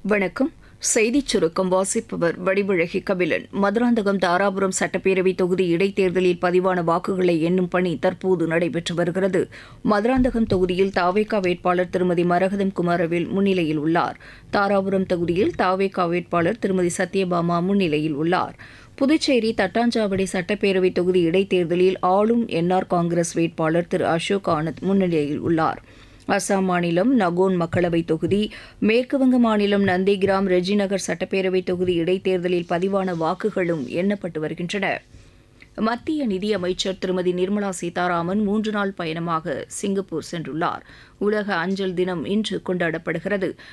வணக்கம் செய்திச் சுருக்கம் வாசிப்பவர் வடிவழகி கபிலன் மதுராந்தகம் தாராபுரம் சட்டப்பேரவை தொகுதி இடைத்தேர்தலில் பதிவான வாக்குகளை எண்ணும் பணி தற்போது நடைபெற்று வருகிறது மதுராந்தகம் தொகுதியில் தாவேகா வேட்பாளர் திருமதி மரகதம் குமாரவேல் முன்னிலையில் உள்ளார் தாராபுரம் தொகுதியில் தாவேகா வேட்பாளர் திருமதி சத்யபாமா முன்னிலையில் உள்ளார் புதுச்சேரி தட்டாஞ்சாவடி சட்டப்பேரவை தொகுதி இடைத்தேர்தலில் ஆளும் என்ஆர் காங்கிரஸ் வேட்பாளர் திரு அசோக் ஆனந்த் முன்னிலையில் உள்ளார் அசாம் மாநிலம் நகோன் மக்களவைத் தொகுதி மேற்குவங்க மாநிலம் நந்திகிராம் ரெஜிநகர் சட்டப்பேரவைத் தொகுதி இடைத்தேர்தலில் பதிவான வாக்குகளும் எண்ணப்பட்டு வருகின்றன மத்திய நிதியமைச்சர் திருமதி நிர்மலா சீதாராமன் மூன்று நாள் பயணமாக சிங்கப்பூர் சென்றுள்ளார் உலக அஞ்சல் தினம் இன்று கொண்டாடப்படுகிறது